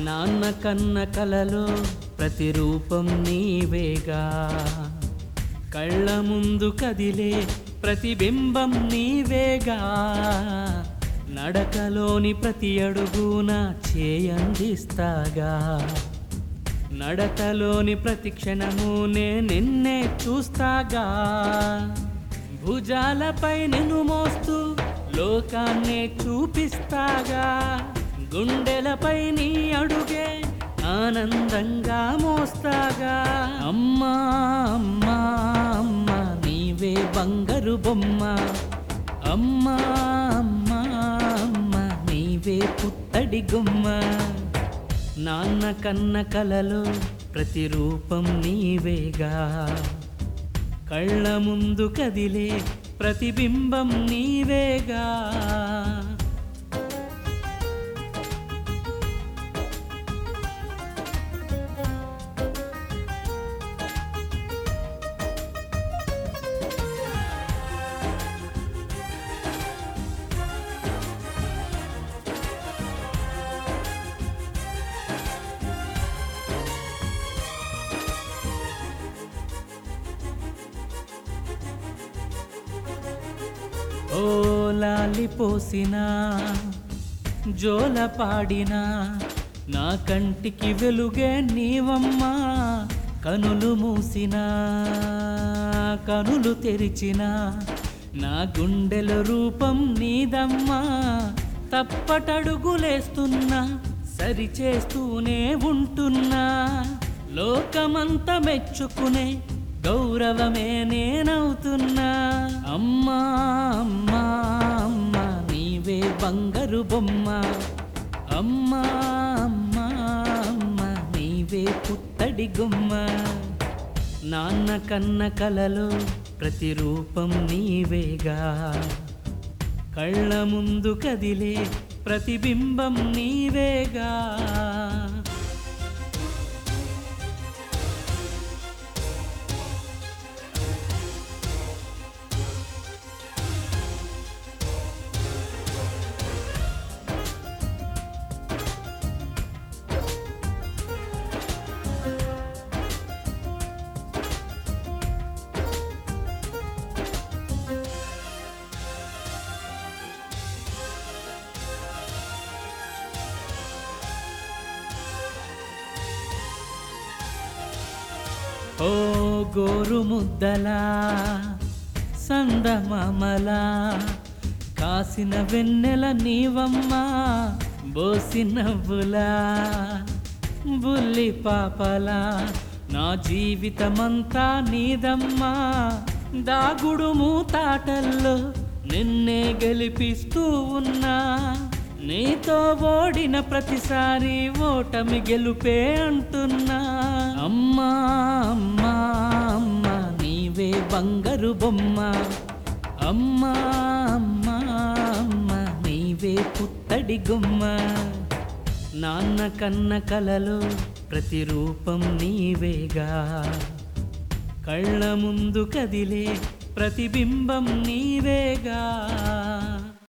నాన్న కన్న కలలో ప్రతిరూపం నీవేగా కళ్ళ ముందు కదిలే ప్రతిబింబం నీవేగా నడకలోని ప్రతి అడుగున చేయందిస్తాగా నడకలోని ప్రతి క్షణము నే నిన్నే చూస్తాగా భుజాలపై నిన్ను మోస్తూ లోకాన్నే చూపిస్తాగా గుండెలపై నీ అడుగే ఆనందంగా మోస్తాగా అమ్మా అమ్మా అమ్మా నీవే బంగారు బొమ్మ అమ్మా అమ్మా అమ్మా నీవే పుత్తడి గుమ్మ నాన్న కన్న కలలో ప్రతిరూపం నీవేగా కళ్ళ ముందు కదిలే ప్రతిబింబం నీవేగా ఓ లాలి పోసిన జోల పాడిన నా కంటికి వెలుగే నీవమ్మా కనులు మూసిన కనులు తెరిచిన నా గుండెల రూపం నీదమ్మా తప్పటడుగులేస్తున్నా సరిచేస్తూనే ఉంటున్నా లోకమంత మెచ్చుకునే గౌరవమే నేనవుతున్నా అమ్మా అమ్మా అమ్మా నీవే బంగారు బొమ్మ అమ్మా అమ్మా అమ్మా నీవే పుత్తడి గుమ్మ నాన్న కన్న కలలో ప్రతిరూపం నీవేగా కళ్ళ ముందు కదిలే ప్రతిబింబం నీవేగా ఓ గోరు ముద్దలా సందమామలా కాసిన వెన్నెల నీవమ్మా బోసి నవ్వులా బుల్లి పాపలా నా జీవితమంతా నీదమ్మా దాగుడు మూతాటల్లో నిన్నే గెలిపిస్తూ ఉన్నా నీతో ఓడిన ప్రతిసారి ఓటమి గెలుపే అంటున్నా అమ్మా అమ్మా అమ్మా నీవే బంగారు బొమ్మ అమ్మా అమ్మా అమ్మా నీవే పుత్తడి గుమ్మ నాన్న కన్న కలలో ప్రతిరూపం నీవేగా కళ్ళ ముందు కదిలే ప్రతిబింబం నీవేగా